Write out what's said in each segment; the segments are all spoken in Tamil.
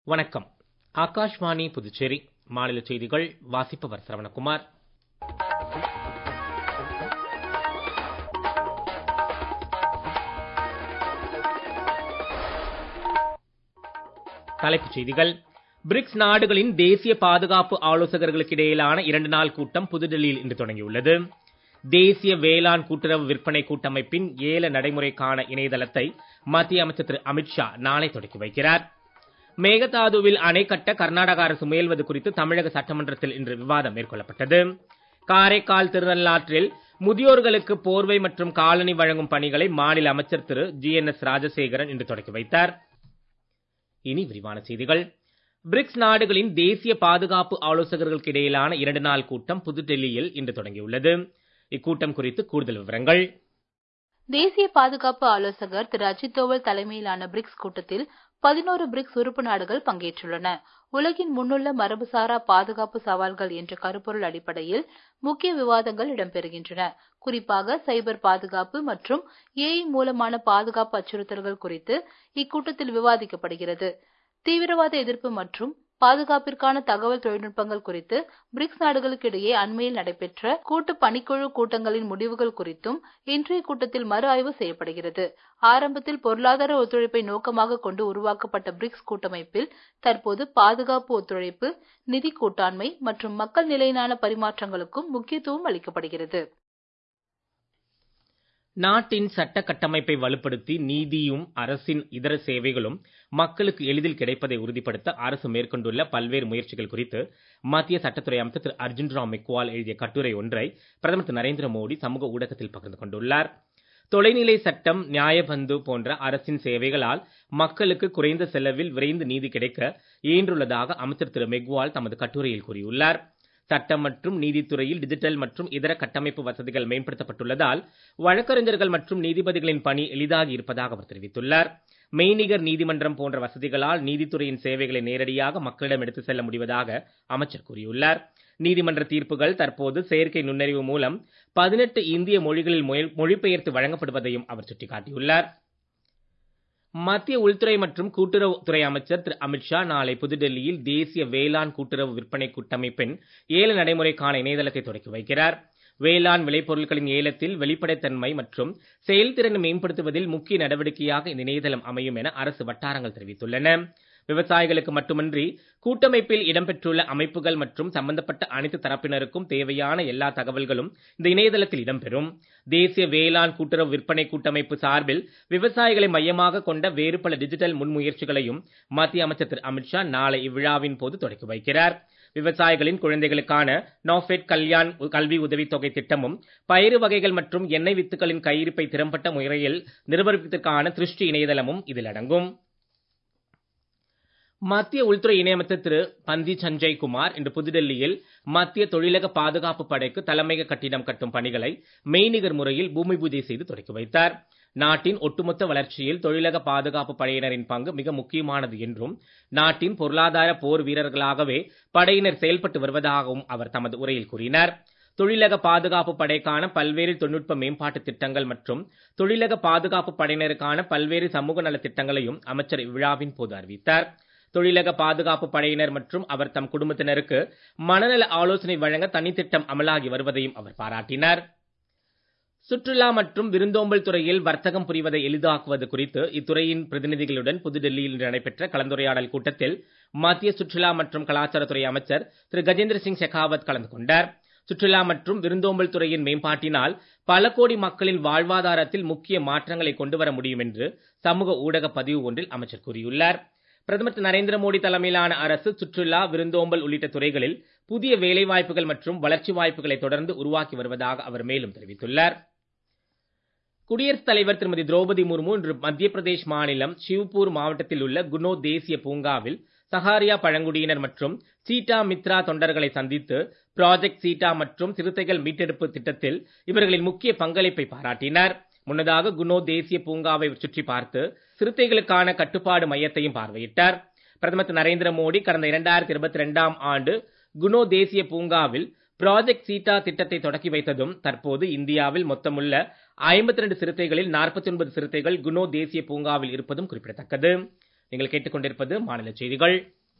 வணக்கம் ஆகாஷ்வாணி புதுச்சேரி மாநில செய்திகள் வாசிப்பவர் சரவணகுமார் தலைப்புச் செய்திகள் பிரிக்ஸ் நாடுகளின் தேசிய பாதுகாப்பு ஆலோசகர்களுக்கு இடையிலான இரண்டு நாள் கூட்டம் புதுடெல்லியில் இன்று தொடங்கியுள்ளது தேசிய வேளாண் கூட்டுறவு விற்பனை கூட்டமைப்பின் ஏல நடைமுறைக்கான இணையதளத்தை மத்திய அமைச்சர் திரு அமித்ஷா நாளை தொடக்கி வைக்கிறார் மேகதாதுவில் அணை கட்ட கர்நாடக அரசு முயல்வது குறித்து தமிழக சட்டமன்றத்தில் இன்று விவாதம் மேற்கொள்ளப்பட்டது காரைக்கால் திருநள்ளாற்றில் முதியோர்களுக்கு போர்வை மற்றும் காலணி வழங்கும் பணிகளை மாநில அமைச்சர் திரு ஜி என் எஸ் ராஜசேகரன் இன்று தொடக்கி வைத்தார் இனி விரிவான செய்திகள் பிரிக்ஸ் நாடுகளின் தேசிய பாதுகாப்பு ஆலோசகர்களுக்கு இடையிலான இரண்டு நாள் கூட்டம் புதுடெல்லியில் இன்று தொடங்கியுள்ளது இக்கூட்டம் குறித்து கூடுதல் விவரங்கள் தேசிய பாதுகாப்பு ஆலோசகர் திரு அஜித் தோவல் தலைமையிலான பிரிக்ஸ் கூட்டத்தில் பதினோரு பிரிக்ஸ் உறுப்பு நாடுகள் பங்கேற்றுள்ளன உலகின் முன்னுள்ள மரபுசாரா பாதுகாப்பு சவால்கள் என்ற கருப்பொருள் அடிப்படையில் முக்கிய விவாதங்கள் இடம்பெறுகின்றன குறிப்பாக சைபர் பாதுகாப்பு மற்றும் ஏஐ மூலமான பாதுகாப்பு அச்சுறுத்தல்கள் குறித்து இக்கூட்டத்தில் விவாதிக்கப்படுகிறது தீவிரவாத எதிர்ப்பு மற்றும் பாதுகாப்பிற்கான தகவல் தொழில்நுட்பங்கள் குறித்து பிரிக்ஸ் நாடுகளுக்கு இடையே அண்மையில் நடைபெற்ற கூட்டு பணிக்குழு கூட்டங்களின் முடிவுகள் குறித்தும் இன்றைய கூட்டத்தில் மறு ஆய்வு செய்யப்படுகிறது ஆரம்பத்தில் பொருளாதார ஒத்துழைப்பை நோக்கமாக கொண்டு உருவாக்கப்பட்ட பிரிக்ஸ் கூட்டமைப்பில் தற்போது பாதுகாப்பு ஒத்துழைப்பு நிதி கூட்டாண்மை மற்றும் மக்கள் நிலையிலான பரிமாற்றங்களுக்கும் முக்கியத்துவம் அளிக்கப்படுகிறது நாட்டின் சட்ட கட்டமைப்பை வலுப்படுத்தி நீதியும் அரசின் இதர சேவைகளும் மக்களுக்கு எளிதில் கிடைப்பதை உறுதிப்படுத்த அரசு மேற்கொண்டுள்ள பல்வேறு முயற்சிகள் குறித்து மத்திய சட்டத்துறை அமைச்சர் திரு அர்ஜுன் ராம் மெக்வால் எழுதிய கட்டுரை ஒன்றை பிரதமர் திரு நரேந்திர மோடி சமூக ஊடகத்தில் பகிர்ந்து கொண்டுள்ளார் தொலைநிலை சட்டம் நியாயபந்து போன்ற அரசின் சேவைகளால் மக்களுக்கு குறைந்த செலவில் விரைந்து நீதி கிடைக்க இயன்றுள்ளதாக அமைச்சர் திரு மெக்வால் தமது கட்டுரையில் கூறியுள்ளார் சட்டம் மற்றும் நீதித்துறையில் டிஜிட்டல் மற்றும் இதர கட்டமைப்பு வசதிகள் மேம்படுத்தப்பட்டுள்ளதால் வழக்கறிஞர்கள் மற்றும் நீதிபதிகளின் பணி எளிதாகி இருப்பதாக அவர் தெரிவித்துள்ளார் மெய்நிகர் நீதிமன்றம் போன்ற வசதிகளால் நீதித்துறையின் சேவைகளை நேரடியாக மக்களிடம் எடுத்து செல்ல முடிவதாக அமைச்சர் கூறியுள்ளார் நீதிமன்ற தீர்ப்புகள் தற்போது செயற்கை நுண்ணறிவு மூலம் பதினெட்டு இந்திய மொழிகளில் மொழிபெயர்த்து வழங்கப்படுவதையும் அவர் சுட்டிக்காட்டியுள்ளார் மத்திய உள்துறை மற்றும் கூட்டுறவுத்துறை அமைச்சர் திரு அமித்ஷா நாளை புதுடெல்லியில் தேசிய வேளாண் கூட்டுறவு விற்பனை கூட்டமைப்பின் ஏல நடைமுறைக்கான இணையதளத்தை தொடக்கி வைக்கிறார் வேளாண் விளைபொருட்களின் ஏலத்தில் வெளிப்படைத்தன்மை மற்றும் செயல்திறனை மேம்படுத்துவதில் முக்கிய நடவடிக்கையாக இந்த இணையதளம் அமையும் என அரசு வட்டாரங்கள் தெரிவித்துள்ளன விவசாயிகளுக்கு மட்டுமின்றி கூட்டமைப்பில் இடம்பெற்றுள்ள அமைப்புகள் மற்றும் சம்பந்தப்பட்ட அனைத்து தரப்பினருக்கும் தேவையான எல்லா தகவல்களும் இந்த இணையதளத்தில் இடம்பெறும் தேசிய வேளாண் கூட்டுறவு விற்பனை கூட்டமைப்பு சார்பில் விவசாயிகளை மையமாக கொண்ட வேறு பல டிஜிட்டல் முன்முயற்சிகளையும் மத்திய அமைச்சர் திரு அமித்ஷா நாளை இவ்விழாவின் போது தொடக்கி வைக்கிறார் விவசாயிகளின் குழந்தைகளுக்கான நாஃபெட் கல்யாண் கல்வி உதவித்தொகை திட்டமும் பயிறு வகைகள் மற்றும் எண்ணெய் வித்துக்களின் கையிருப்பை திறம்பட்ட முறையில் நிர்வகிப்பதற்கான திருஷ்டி இணையதளமும் இதில் அடங்கும் மத்திய உள்துறை இணையமைச்சர் திரு பந்தி சஞ்சய் குமார் இன்று புதுடெல்லியில் மத்திய தொழிலக பாதுகாப்பு படைக்கு தலைமையக கட்டிடம் கட்டும் பணிகளை மெய்நிகர் முறையில் பூமி பூஜை செய்து தொடக்கி வைத்தார் நாட்டின் ஒட்டுமொத்த வளர்ச்சியில் தொழிலக பாதுகாப்பு படையினரின் பங்கு மிக முக்கியமானது என்றும் நாட்டின் பொருளாதார போர் வீரர்களாகவே படையினர் செயல்பட்டு வருவதாகவும் அவர் தமது உரையில் கூறினார் தொழிலக பாதுகாப்பு படைக்கான பல்வேறு தொழில்நுட்ப மேம்பாட்டு திட்டங்கள் மற்றும் தொழிலக பாதுகாப்பு படையினருக்கான பல்வேறு சமூக நல திட்டங்களையும் அமைச்சர் இவ்விழாவின் போது அறிவித்தார் தொழிலக பாதுகாப்பு படையினர் மற்றும் அவர் தம் குடும்பத்தினருக்கு மனநல ஆலோசனை வழங்க தனித்திட்டம் அமலாகி வருவதையும் அவர் பாராட்டினார் சுற்றுலா மற்றும் விருந்தோம்பல் துறையில் வர்த்தகம் புரிவதை எளிதாக்குவது குறித்து இத்துறையின் பிரதிநிதிகளுடன் புதுடெல்லியில் நடைபெற்ற கலந்துரையாடல் கூட்டத்தில் மத்திய சுற்றுலா மற்றும் கலாச்சாரத்துறை அமைச்சர் திரு கஜேந்திர சிங் ஷெகாவத் கலந்து கொண்டார் சுற்றுலா மற்றும் விருந்தோம்பல் துறையின் மேம்பாட்டினால் பல கோடி மக்களின் வாழ்வாதாரத்தில் முக்கிய மாற்றங்களை கொண்டு வர முடியும் என்று சமூக ஊடக பதிவு ஒன்றில் அமைச்சர் கூறியுள்ளார் பிரதமர் திரு நரேந்திர மோடி தலைமையிலான அரசு சுற்றுலா விருந்தோம்பல் உள்ளிட்ட துறைகளில் புதிய வேலைவாய்ப்புகள் மற்றும் வளர்ச்சி வாய்ப்புகளை தொடர்ந்து உருவாக்கி வருவதாக அவர் மேலும் தெரிவித்துள்ளார் குடியரசுத் தலைவர் திருமதி திரௌபதி முர்மு இன்று மத்திய பிரதேஷ் மாநிலம் ஷிவ்பூர் மாவட்டத்தில் உள்ள குனோ தேசிய பூங்காவில் சஹாரியா பழங்குடியினர் மற்றும் சீட்டா மித்ரா தொண்டர்களை சந்தித்து ப்ராஜெக்ட் சீட்டா மற்றும் சிறுத்தைகள் மீட்டெடுப்பு திட்டத்தில் இவர்களின் முக்கிய பங்களிப்பை பாராட்டினார் முன்னதாக குனோ தேசிய பூங்காவை சுற்றி பார்த்து சிறுத்தைகளுக்கான கட்டுப்பாடு மையத்தையும் பார்வையிட்டார் பிரதமர் திரு நரேந்திர மோடி கடந்த இரண்டாயிரத்தி இருபத்தி ரெண்டாம் ஆண்டு குனோ தேசிய பூங்காவில் ப்ராஜெக்ட் சீட்டா திட்டத்தை தொடக்கி வைத்ததும் தற்போது இந்தியாவில் மொத்தமுள்ள ஐம்பத்தி ரெண்டு சிறுத்தைகளில் நாற்பத்தி ஒன்பது சிறுத்தைகள் குனோ தேசிய பூங்காவில் இருப்பதும் குறிப்பிடத்தக்கது நீங்கள் கேட்டுக்கொண்டிருப்பது மாநில செய்திகள்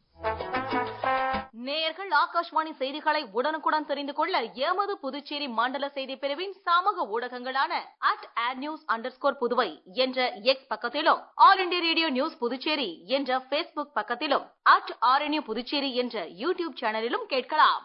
நேயர்கள் ஆகாஷ்வாணி செய்திகளை உடனுக்குடன் தெரிந்து கொள்ள எமது புதுச்சேரி மண்டல செய்தி பிரிவின் சமூக ஊடகங்களான அட் ஆட் நியூஸ் அண்டர் புதுவை என்ற எக்ஸ் பக்கத்திலும் all India radio news Puducherry என்ற பேஸ்புக் பக்கத்திலும் அட் ஆர்என்யூ புதுச்சேரி என்ற யூடியூப் சேனலிலும் கேட்கலாம்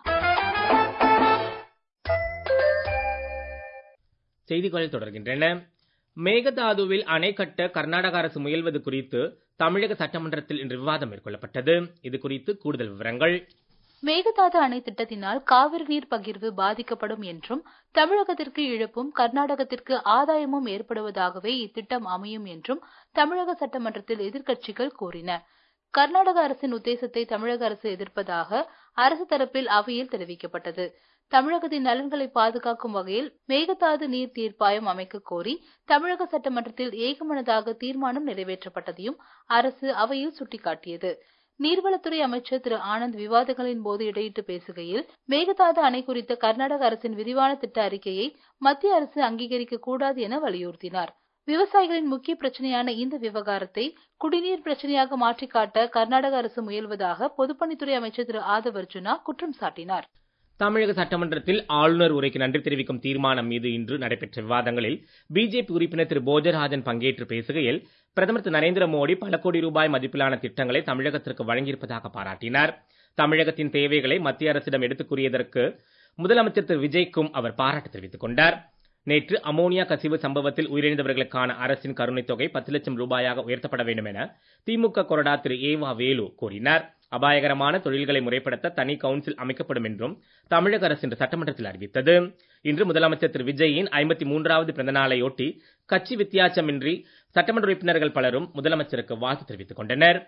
செய்திகள் தொடர்கின்றன மேகதாதுவில் அணை கட்ட கர்நாடக அரசு முயல்வது குறித்து தமிழக சட்டமன்றத்தில் இன்று விவாதம் மேற்கொள்ளப்பட்டது இது குறித்து கூடுதல் விவரங்கள் மேகதாது அணை திட்டத்தினால் காவிரி நீர் பகிர்வு பாதிக்கப்படும் என்றும் தமிழகத்திற்கு இழப்பும் கர்நாடகத்திற்கு ஆதாயமும் ஏற்படுவதாகவே இத்திட்டம் அமையும் என்றும் தமிழக சட்டமன்றத்தில் எதிர்க்கட்சிகள் கூறின கர்நாடக அரசின் உத்தேசத்தை தமிழக அரசு எதிர்ப்பதாக அரசு தரப்பில் அவையில் தெரிவிக்கப்பட்டது தமிழகத்தின் நலன்களை பாதுகாக்கும் வகையில் மேகதாது நீர் தீர்ப்பாயம் அமைக்க கோரி தமிழக சட்டமன்றத்தில் ஏகமனதாக தீர்மானம் நிறைவேற்றப்பட்டதையும் அரசு அவையில் சுட்டிக்காட்டியது நீர்வளத்துறை அமைச்சர் திரு ஆனந்த் விவாதங்களின் போது இடையிட்டு பேசுகையில் மேகதாது அணை குறித்த கர்நாடக அரசின் விரிவான திட்ட அறிக்கையை மத்திய அரசு அங்கீகரிக்க கூடாது என வலியுறுத்தினார் விவசாயிகளின் முக்கிய பிரச்சனையான இந்த விவகாரத்தை குடிநீர் பிரச்சனையாக மாற்றிக் காட்ட கர்நாடக அரசு முயல்வதாக பொதுப்பணித்துறை அமைச்சர் திரு ஆதவ் அர்ஜுனா குற்றம் சாட்டினார் தமிழக சட்டமன்றத்தில் ஆளுநர் உரைக்கு நன்றி தெரிவிக்கும் தீர்மானம் மீது இன்று நடைபெற்ற விவாதங்களில் பிஜேபி உறுப்பினர் திரு போஜராஜன் பங்கேற்று பேசுகையில் பிரதமர் திரு நரேந்திர மோடி பல கோடி ரூபாய் மதிப்பிலான திட்டங்களை தமிழகத்திற்கு வழங்கியிருப்பதாக பாராட்டினார் தமிழகத்தின் தேவைகளை மத்திய அரசிடம் எடுத்துக் கூறியதற்கு முதலமைச்சர் திரு விஜய்க்கும் அவர் பாராட்டு தெரிவித்துக் கொண்டார் நேற்று அமோனியா கசிவு சம்பவத்தில் உயிரிழந்தவர்களுக்கான அரசின் கருணைத் தொகை பத்து லட்சம் ரூபாயாக உயர்த்தப்பட வேண்டும் என திமுக கொறடா திரு ஏவா வேலு கூறினார் அபாயகரமான தொழில்களை முறைப்படுத்த தனி கவுன்சில் அமைக்கப்படும் என்றும் தமிழக அரசு இன்று சட்டமன்றத்தில் அறிவித்தது இன்று முதலமைச்சர் திரு விஜயின் ஐம்பத்தி மூன்றாவது பிறந்த நாளையொட்டி கட்சி வித்தியாசமின்றி சட்டமன்ற உறுப்பினர்கள் பலரும் முதலமைச்சருக்கு வாழ்த்து தெரிவித்துக் கொண்டனர்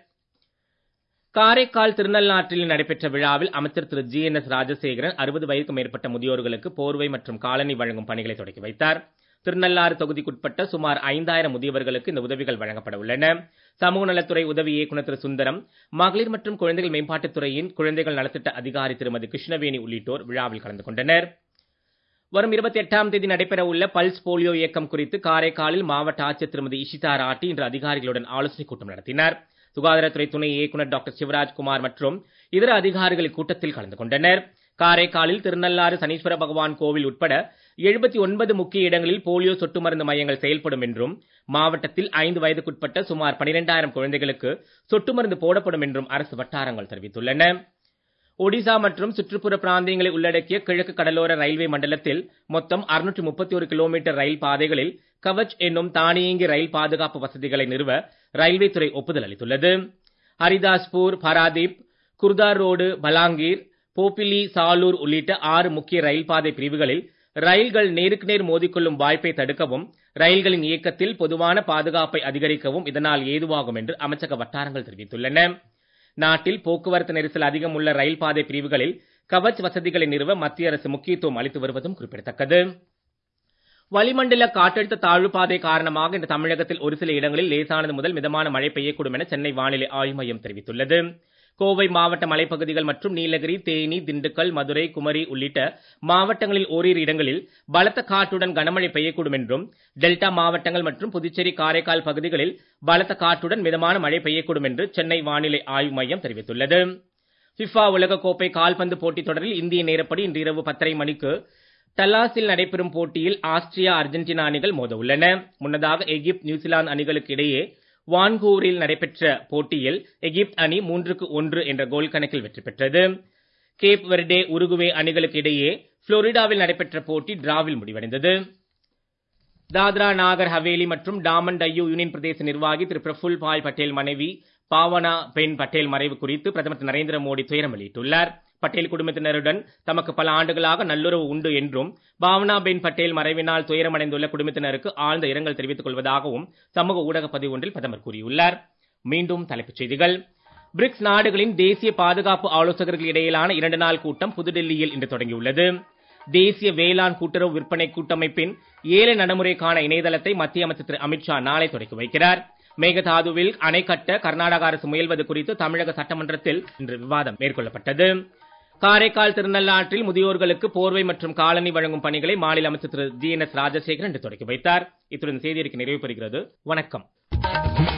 காரைக்கால் திருநள்ளாற்றில் நடைபெற்ற விழாவில் அமைச்சர் திரு ஜி என் எஸ் ராஜசேகரன் அறுபது வயதுக்கும் மேற்பட்ட முதியோர்களுக்கு போர்வை மற்றும் காலனி வழங்கும் பணிகளை தொடங்கி வைத்தார் திருநள்ளாறு தொகுதிக்குட்பட்ட சுமார் ஐந்தாயிரம் முதியவர்களுக்கு இந்த உதவிகள் வழங்கப்பட உள்ளன சமூக நலத்துறை உதவி இயக்குநர் திரு சுந்தரம் மகளிர் மற்றும் குழந்தைகள் மேம்பாட்டுத் துறையின் குழந்தைகள் நலத்திட்ட அதிகாரி திருமதி கிருஷ்ணவேணி உள்ளிட்டோர் விழாவில் கலந்து கொண்டனர் வரும் இருபத்தி எட்டாம் தேதி நடைபெற உள்ள பல்ஸ் போலியோ இயக்கம் குறித்து காரைக்காலில் மாவட்ட ஆட்சியர் திருமதி இஷிதா ராட்டி இன்று அதிகாரிகளுடன் ஆலோசனைக் கூட்டம் நடத்தினார் சுகாதாரத்துறை துணை இயக்குநர் டாக்டர் சிவராஜ் குமார் மற்றும் இதர அதிகாரிகள் இக்கூட்டத்தில் கலந்து கொண்டனர் காரைக்காலில் திருநள்ளாறு சனீஸ்வர பகவான் கோவில் உட்பட எழுபத்தி ஒன்பது முக்கிய இடங்களில் போலியோ சொட்டு மருந்து மையங்கள் செயல்படும் என்றும் மாவட்டத்தில் ஐந்து வயதுக்குட்பட்ட சுமார் பனிரெண்டாயிரம் குழந்தைகளுக்கு சொட்டு மருந்து போடப்படும் என்றும் அரசு வட்டாரங்கள் தெரிவித்துள்ளன ஒடிசா மற்றும் சுற்றுப்புற பிராந்தியங்களை உள்ளடக்கிய கிழக்கு கடலோர ரயில்வே மண்டலத்தில் மொத்தம் 631 கிலோமீட்டர் ரயில் பாதைகளில் கவச் என்னும் தானியங்கி ரயில் பாதுகாப்பு வசதிகளை நிறுவ ரயில்வே துறை ஒப்புதல் அளித்துள்ளது ஹரிதாஸ்பூர் பராதீப் குர்தார் ரோடு பலாங்கீர் போப்பிலி சாலூர் உள்ளிட்ட ஆறு முக்கிய ரயில் பாதை பிரிவுகளில் ரயில்கள் நேருக்கு நேர் மோதிக்கொள்ளும் வாய்ப்பை தடுக்கவும் ரயில்களின் இயக்கத்தில் பொதுவான பாதுகாப்பை அதிகரிக்கவும் இதனால் ஏதுவாகும் என்று அமைச்சக வட்டாரங்கள் தெரிவித்துள்ளன நாட்டில் போக்குவரத்து நெரிசல் அதிகம் உள்ள ரயில் பாதை பிரிவுகளில் கவச் வசதிகளை நிறுவ மத்திய அரசு முக்கியத்துவம் அளித்து வருவதும் குறிப்பிடத்தக்கது வளிமண்டல காற்றழுத்த தாழ்வு பாதை காரணமாக இன்று தமிழகத்தில் ஒரு சில இடங்களில் லேசானது முதல் மிதமான மழை பெய்யக்கூடும் என சென்னை வானிலை ஆய்வு மையம் தெரிவித்துள்ளது கோவை மாவட்ட மலைப்பகுதிகள் மற்றும் நீலகிரி தேனி திண்டுக்கல் மதுரை குமரி உள்ளிட்ட மாவட்டங்களில் ஓரிரு இடங்களில் பலத்த காற்றுடன் கனமழை பெய்யக்கூடும் என்றும் டெல்டா மாவட்டங்கள் மற்றும் புதுச்சேரி காரைக்கால் பகுதிகளில் பலத்த காற்றுடன் மிதமான மழை பெய்யக்கூடும் என்று சென்னை வானிலை ஆய்வு மையம் தெரிவித்துள்ளது ஃபிஃபா உலகக்கோப்பை கால்பந்து போட்டித் தொடரில் இந்திய நேரப்படி இன்று இரவு பத்தரை மணிக்கு டல்லாஸில் நடைபெறும் போட்டியில் ஆஸ்திரியா அர்ஜென்டினா அணிகள் மோத உள்ளன முன்னதாக எகிப்து நியூசிலாந்து அணிகளுக்கு இடையே வான்கூரில் நடைபெற்ற போட்டியில் எகிப்து அணி மூன்றுக்கு ஒன்று என்ற கோல் கணக்கில் வெற்றி பெற்றது கேப் வெர்டே உருகுவே அணிகளுக்கு இடையே புளோரிடாவில் நடைபெற்ற போட்டி டிராவில் முடிவடைந்தது தாத்ரா நாகர் ஹவேலி மற்றும் டாமன் டையூ யூனியன் பிரதேச நிர்வாகி திரு பிரஃபுல் பாய் பட்டேல் மனைவி பாவனா பென் பட்டேல் மறைவு குறித்து பிரதமர் திரு நரேந்திர மோடி துயரம் வெளியிட்டுள்ளார் பட்டேல் குடும்பத்தினருடன் தமக்கு பல ஆண்டுகளாக நல்லுறவு உண்டு என்றும் பாவனா பென் பட்டேல் மறைவினால் துயரமடைந்துள்ள குடும்பத்தினருக்கு ஆழ்ந்த இரங்கல் தெரிவித்துக் கொள்வதாகவும் சமூக ஊடக பதிவு ஒன்றில் பிரதமர் கூறியுள்ளார் மீண்டும் தலைப்புச் செய்திகள் பிரிக்ஸ் நாடுகளின் தேசிய பாதுகாப்பு ஆலோசகர்கள் இடையிலான இரண்டு நாள் கூட்டம் புதுடெல்லியில் இன்று தொடங்கியுள்ளது தேசிய வேளாண் கூட்டுறவு விற்பனை கூட்டமைப்பின் ஏல நடைமுறைக்கான இணையதளத்தை மத்திய அமைச்சர் திரு அமித்ஷா நாளை தொடக்கி வைக்கிறார் மேகதாதுவில் அணை கட்ட கர்நாடக அரசு முயல்வது குறித்து தமிழக சட்டமன்றத்தில் இன்று விவாதம் மேற்கொள்ளப்பட்டது காரைக்கால் திருநள்ளாற்றில் முதியோர்களுக்கு போர்வை மற்றும் காலனி வழங்கும் பணிகளை மாநில அமைச்சர் திரு ஜி என் எஸ் ராஜசேகரன் இன்று தொடக்கி வைத்தார் இத்துடன் செய்தியறிக்கை நிறைவு பெறுகிறது வணக்கம்